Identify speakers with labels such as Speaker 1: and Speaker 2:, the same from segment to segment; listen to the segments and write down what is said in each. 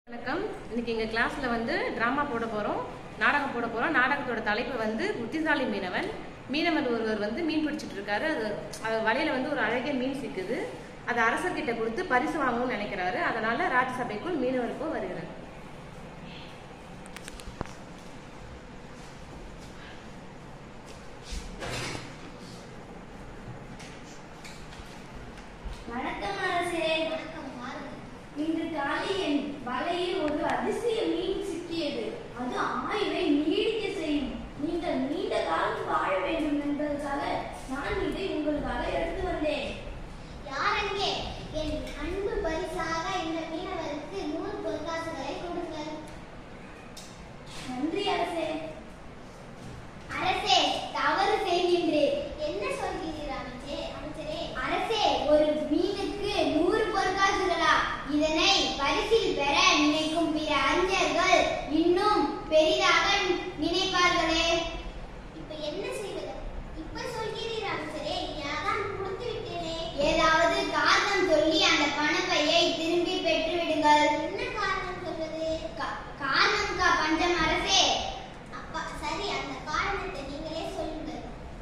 Speaker 1: வணக்கம் இன்னைக்கு எங்கள் கிளாஸில் வந்து ட்ராமா போட போகிறோம் நாடகம் போட போகிறோம் நாடகத்தோட தலைப்பு வந்து புத்திசாலி மீனவன் மீனவன் ஒருவர் வந்து மீன் பிடிச்சிட்டு இருக்காரு அது அது வலையில வந்து ஒரு அழகிய மீன் சிக்குது அது அரசர்கிட்ட கொடுத்து பரிசு வாங்கணும்னு நினைக்கிறாரு அதனால ராஜ்சபைக்குள் மீனவருக்கும் வருகிறார்
Speaker 2: வணக்கம் அரசே இன்று காலை என் வலையில் ஒரு அதிசய மீன் சிக்கியது அது ஆய்வை நீடிக்க செய்யும் நீங்கள் நீண்ட காலம் வாழ வேண்டும் என்பதற்காக நான் இதை உங்களுக்காக எடுத்து வந்தேன்
Speaker 3: யாரங்கே என் அன்பு பரிசாக இந்த மீனவருக்கு நூறு பொற்காசுகளை கொடுங்கள்
Speaker 2: நன்றி அரசே
Speaker 3: அரசே தவறு செய்கின்றேன் என்ன சொல்கிறீர் அமைச்சே அமைச்சரே அரசே ஒரு மீனுக்கு நூறு பொற்காசுகளா இதனை பரிசில் பெற நினைக்கும் பிற அறிஞர்கள் இன்னும் பெரிதாக நினைப்பார்களே இப்ப என்ன செய்வது இப்ப சொல்கிறீர் அமைச்சரே யாதான் கொடுத்து விட்டேனே ஏதாவது காரணம் சொல்லி அந்த பணப்பையை திரும்பி பெற்று விடுங்கள் என்ன காரணம் சொல்வது காரணம் கா பஞ்சம் அரசே அப்பா சரி அந்த காரணத்தை நீங்களே சொல்லுங்கள்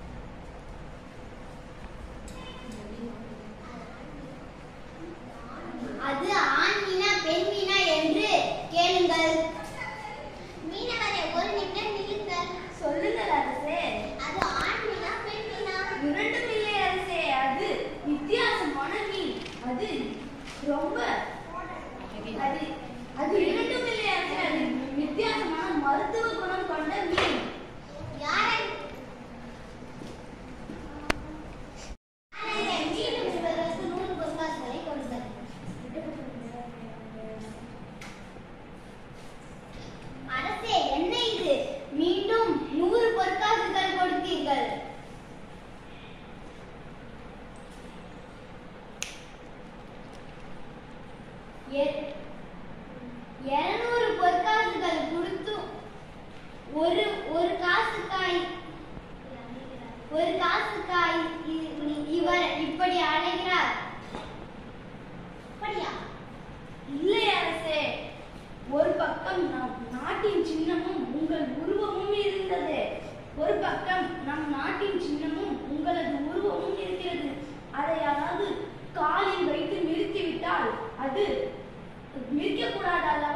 Speaker 3: அது ஆண் மீனா பெண் மீனா என்று கேளுங்கள் மீனவரை ஒரு நிமிடம் நில்லுங்கள்
Speaker 2: சொல்லுங்கள் அரசே
Speaker 3: அது ஆண் மீனா பெண் மீனா
Speaker 2: இரண்டும் இல்லை அரசே அது வித்தியாசமான மீன் அது ரொம்ப அது அது இரண்டும் இல்லை அரசே அது வித்தியாசமான மருத்துவ குணம் கொண்ட மீன்
Speaker 3: யாரை யாரை மீண்டும் இவர்களுக்கு நூறு பொற்காசுகளை கொடுங்கள் அரசே என்ன இது மீண்டும் நூறு பொற்காசுகள் கொடுத்தீர்கள் இருநூறு பொற்காசுகள் கொடுத்தும் ஒரு ஒரு காசுக்காய் ஒரு காசுக்காய் இ- இ- இவர் இப்படி அழைகிறார் அப்படியா
Speaker 2: இல்லை அரசே ஒரு பக்கம் நம் நாட்டின் சின்னமும் உங்கள் உருவமும் இருந்தது ஒரு பக்கம் நம் நாட்டின் சின்னமும் உங்களது உருவமும் இருக்கிறது அதை யாராவது காலில் வைத்து நிறுத்திவிட்டால் அது மிதிக்க கூடாது